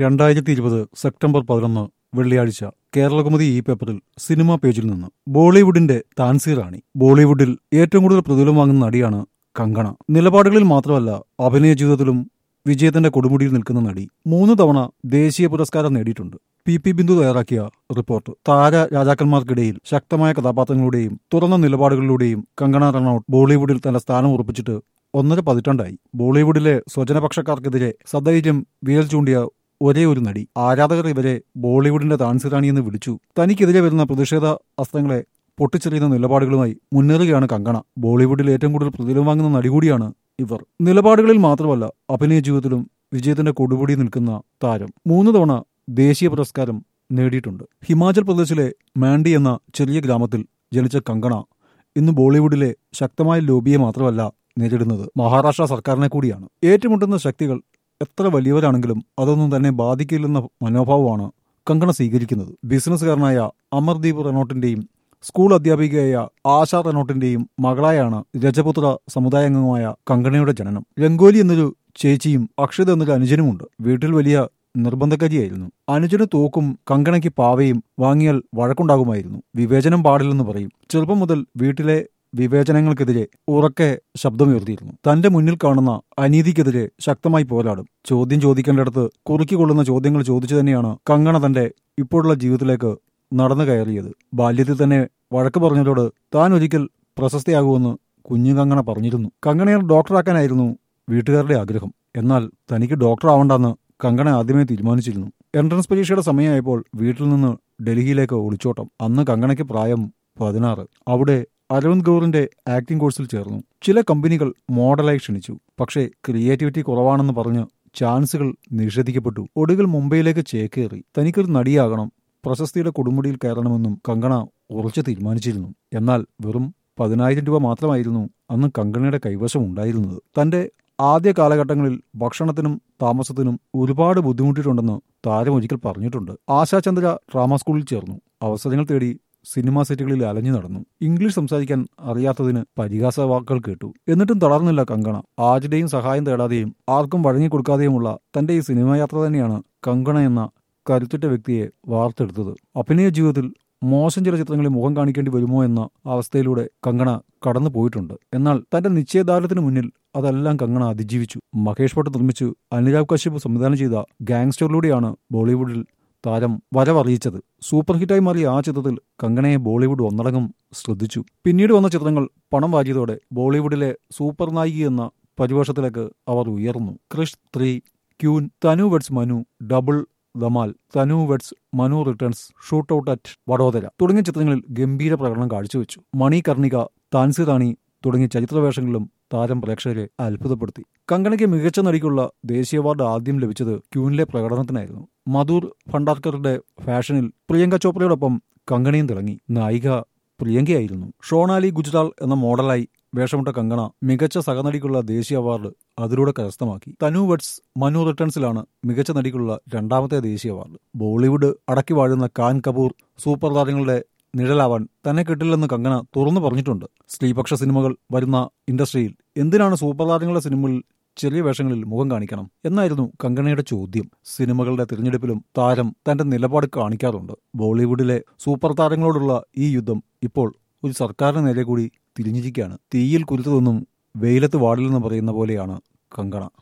രണ്ടായിരത്തി ഇരുപത് സെപ്റ്റംബർ പതിനൊന്ന് വെള്ളിയാഴ്ച കേരളകുമുദി ഈ പേപ്പറിൽ സിനിമാ പേജിൽ നിന്ന് ബോളിവുഡിന്റെ താൻസി റാണി ബോളിവുഡിൽ ഏറ്റവും കൂടുതൽ പ്രതിഫലം വാങ്ങുന്ന നടിയാണ് കങ്കണ നിലപാടുകളിൽ മാത്രമല്ല അഭിനയ ജീവിതത്തിലും വിജയത്തിന്റെ കൊടുമുടിയിൽ നിൽക്കുന്ന നടി മൂന്ന് തവണ ദേശീയ പുരസ്കാരം നേടിയിട്ടുണ്ട് പി പി ബിന്ദു തയ്യാറാക്കിയ റിപ്പോർട്ട് താര രാജാക്കന്മാർക്കിടയിൽ ശക്തമായ കഥാപാത്രങ്ങളുടെയും തുറന്ന നിലപാടുകളിലൂടെയും കങ്കണ റണൌട്ട് ബോളിവുഡിൽ തന്റെ സ്ഥാനം ഉറപ്പിച്ചിട്ട് ഒന്നര പതിറ്റാണ്ടായി ബോളിവുഡിലെ സ്വജനപക്ഷക്കാർക്കെതിരെ സധൈര്യം വിരൽ ചൂണ്ടിയ ഒരേ ഒരു നടി ആരാധകർ ഇവരെ ബോളിവുഡിന്റെ താൻസിറാണി എന്ന് വിളിച്ചു തനിക്കെതിരെ വരുന്ന പ്രതിഷേധ അസ്ത്രങ്ങളെ പൊട്ടിച്ചെറിയുന്ന നിലപാടുകളുമായി മുന്നേറുകയാണ് കങ്കണ ബോളിവുഡിൽ ഏറ്റവും കൂടുതൽ പ്രതിഫലം വാങ്ങുന്ന നടി കൂടിയാണ് ഇവർ നിലപാടുകളിൽ മാത്രമല്ല അഭിനയ ജീവിതത്തിലും വിജയത്തിന്റെ കൊടുപൊടി നിൽക്കുന്ന താരം മൂന്ന് തവണ ദേശീയ പുരസ്കാരം നേടിയിട്ടുണ്ട് ഹിമാചൽ പ്രദേശിലെ മാൻഡി എന്ന ചെറിയ ഗ്രാമത്തിൽ ജനിച്ച കങ്കണ ഇന്ന് ബോളിവുഡിലെ ശക്തമായ ലോബിയെ മാത്രമല്ല നേരിടുന്നത് മഹാരാഷ്ട്ര സർക്കാരിനെ കൂടിയാണ് ഏറ്റുമുട്ടുന്ന ശക്തികൾ എത്ര വലിയവരാണെങ്കിലും അതൊന്നും തന്നെ ബാധിക്കില്ലെന്ന മനോഭാവമാണ് കങ്കണ സ്വീകരിക്കുന്നത് ബിസിനസ്സുകാരനായ അമർദീപ് റെനോട്ടിന്റെയും സ്കൂൾ അധ്യാപികയായ ആശ റെനോട്ടിന്റെയും മകളായാണ് രജപുത്ര സമുദായാംഗമായ കങ്കണയുടെ ജനനം രംഗോലി എന്നൊരു ചേച്ചിയും അക്ഷത എന്നൊരു അനുജനുമുണ്ട് വീട്ടിൽ വലിയ നിർബന്ധക്കാരിയായിരുന്നു അനുജന് തോക്കും കങ്കണയ്ക്ക് പാവയും വാങ്ങിയാൽ വഴക്കുണ്ടാകുമായിരുന്നു വിവേചനം പാടില്ലെന്ന് പറയും ചെറുപ്പം മുതൽ വീട്ടിലെ വിവേചനങ്ങൾക്കെതിരെ ഉറക്കെ ശബ്ദമുയർത്തിയിരുന്നു തന്റെ മുന്നിൽ കാണുന്ന അനീതിക്കെതിരെ ശക്തമായി പോരാടും ചോദ്യം ചോദിക്കേണ്ടിടത്ത് കുറുക്കിക്കൊള്ളുന്ന ചോദ്യങ്ങൾ ചോദിച്ചു തന്നെയാണ് കങ്കണ തന്റെ ഇപ്പോഴുള്ള ജീവിതത്തിലേക്ക് നടന്നു കയറിയത് ബാല്യത്തിൽ തന്നെ വഴക്ക് പറഞ്ഞവരോട് താൻ ഒരിക്കൽ പ്രശസ്തയാകുമെന്ന് കുഞ്ഞു കങ്കണ പറഞ്ഞിരുന്നു കങ്കണയെ ഡോക്ടറാക്കാനായിരുന്നു വീട്ടുകാരുടെ ആഗ്രഹം എന്നാൽ തനിക്ക് ഡോക്ടർ ആവണ്ടെന്ന് കങ്കണ ആദ്യമേ തീരുമാനിച്ചിരുന്നു എൻട്രൻസ് പരീക്ഷയുടെ സമയമായപ്പോൾ വീട്ടിൽ നിന്ന് ഡൽഹിയിലേക്ക് ഒളിച്ചോട്ടം അന്ന് കങ്കണയ്ക്ക് പ്രായം പതിനാറ് അവിടെ അരവിന്ദ് ഗൗറിന്റെ ആക്ടിംഗ് കോഴ്സിൽ ചേർന്നു ചില കമ്പനികൾ മോഡലായി ക്ഷണിച്ചു പക്ഷേ ക്രിയേറ്റിവിറ്റി കുറവാണെന്ന് പറഞ്ഞ് ചാൻസുകൾ നിഷേധിക്കപ്പെട്ടു ഒടുവിൽ മുംബൈയിലേക്ക് ചേക്കേറി തനിക്കൊരു നടിയാകണം പ്രശസ്തിയുടെ കൊടുമുടിയിൽ കയറണമെന്നും കങ്കണ ഉറച്ചു തീരുമാനിച്ചിരുന്നു എന്നാൽ വെറും പതിനായിരം രൂപ മാത്രമായിരുന്നു അന്ന് കങ്കണയുടെ കൈവശം ഉണ്ടായിരുന്നത് തന്റെ ആദ്യ കാലഘട്ടങ്ങളിൽ ഭക്ഷണത്തിനും താമസത്തിനും ഒരുപാട് ബുദ്ധിമുട്ടിയിട്ടുണ്ടെന്ന് താരം ഒരിക്കൽ പറഞ്ഞിട്ടുണ്ട് ആശാചന്ദ്ര ഡ്രാമ സ്കൂളിൽ ചേർന്നു അവസരങ്ങൾ തേടി സിനിമാ സെറ്റുകളിൽ അലഞ്ഞു നടന്നു ഇംഗ്ലീഷ് സംസാരിക്കാൻ അറിയാത്തതിന് പരിഹാസ വാക്കുകൾ കേട്ടു എന്നിട്ടും തളർന്നില്ല കങ്കണ ആരുടെയും സഹായം തേടാതെയും ആർക്കും വഴങ്ങിക്കൊടുക്കാതെയുമുള്ള തന്റെ ഈ സിനിമാ യാത്ര തന്നെയാണ് കങ്കണ എന്ന കരുത്തുറ്റ വ്യക്തിയെ വാർത്തെടുത്തത് അഭിനയ ജീവിതത്തിൽ മോശം ചില ചിത്രങ്ങളിൽ മുഖം കാണിക്കേണ്ടി വരുമോ എന്ന അവസ്ഥയിലൂടെ കങ്കണ കടന്നു പോയിട്ടുണ്ട് എന്നാൽ തന്റെ നിശ്ചയദാർഢ്യത്തിന് മുന്നിൽ അതെല്ലാം കങ്കണ അതിജീവിച്ചു മഹേഷ് ഭട്ട് നിർമ്മിച്ചു അനുരാഗ് കശ്യപ് സംവിധാനം ചെയ്ത ഗാങ്സ്റ്ററിലൂടെയാണ് ബോളിവുഡിൽ താരം വരവറിയിച്ചത് സൂപ്പർ ഹിറ്റായി മാറിയ ആ ചിത്രത്തിൽ കങ്കണയെ ബോളിവുഡ് ഒന്നടങ്കം ശ്രദ്ധിച്ചു പിന്നീട് വന്ന ചിത്രങ്ങൾ പണം വാരിയതോടെ ബോളിവുഡിലെ സൂപ്പർ നായികി എന്ന പരിവേഷത്തിലേക്ക് അവർ ഉയർന്നു Krrish three Queen Tanu weds Manu double Dhamaal Tanu weds Manu returns shoot out at Vadodara തുടങ്ങിയ ചിത്രങ്ങളിൽ ഗംഭീര പ്രകടനം കാഴ്ചവെച്ചു മണി കർണിക താൻസി റാണി തുടങ്ങിയ ചരിത്രവേഷങ്ങളിലും താരം പ്രേക്ഷകരെ അത്ഭുതപ്പെടുത്തി കങ്കണയ്ക്ക് മികച്ച നടിക്കുള്ള ദേശീയ അവാർഡ് ആദ്യം ലഭിച്ചത് ക്യൂനിലെ പ്രകടനത്തിനായിരുന്നു മധുർ ഭണ്ഡാർക്കറുടെ ഫാഷനിൽ പ്രിയങ്ക ചോപ്രയോടൊപ്പം കങ്കണയും തിളങ്ങി നായിക പ്രിയങ്കയായിരുന്നു ഷോണാലി ഗുജ്റാൾ എന്ന മോഡലായി വേഷമിട്ട കങ്കണ മികച്ച സഹനടിക്കുള്ള ദേശീയ അവാർഡ് അതിലൂടെ കരസ്ഥമാക്കി തനു വെഡ്സ് മനു റിട്ടേൺസിലാണ് മികച്ച നടിക്കുള്ള രണ്ടാമത്തെ ദേശീയ അവാർഡ് ബോളിവുഡ് അടക്കി വാഴുന്ന കാൻ കപൂർ സൂപ്പർ താരങ്ങളുടെ നിഴലാവാൻ തന്നെ കിട്ടില്ലെന്ന് കങ്കണ തുറന്നു പറഞ്ഞിട്ടുണ്ട് സ്ത്രീപക്ഷ സിനിമകൾ വരുന്ന ഇൻഡസ്ട്രിയിൽ എന്തിനാണ് സൂപ്പർ താരങ്ങളുടെ സിനിമയിൽ ചെറിയ വേഷങ്ങളിൽ മുഖം കാണിക്കണം എന്നായിരുന്നു കങ്കണയുടെ ചോദ്യം സിനിമകളുടെ തിരഞ്ഞെടുപ്പിലും താരം തന്റെ നിലപാട് കാണിക്കാറുണ്ട് ബോളിവുഡിലെ സൂപ്പർ താരങ്ങളോടുള്ള ഈ യുദ്ധം ഇപ്പോൾ ഒരു സർക്കാരിന് നേരെ കൂടി തിരിഞ്ഞിരിക്കുകയാണ് തീയിൽ കുരുത്തതൊന്നും വെയിലത്ത് വാടില്ലെന്ന് പറയുന്ന പോലെയാണ് കങ്കണ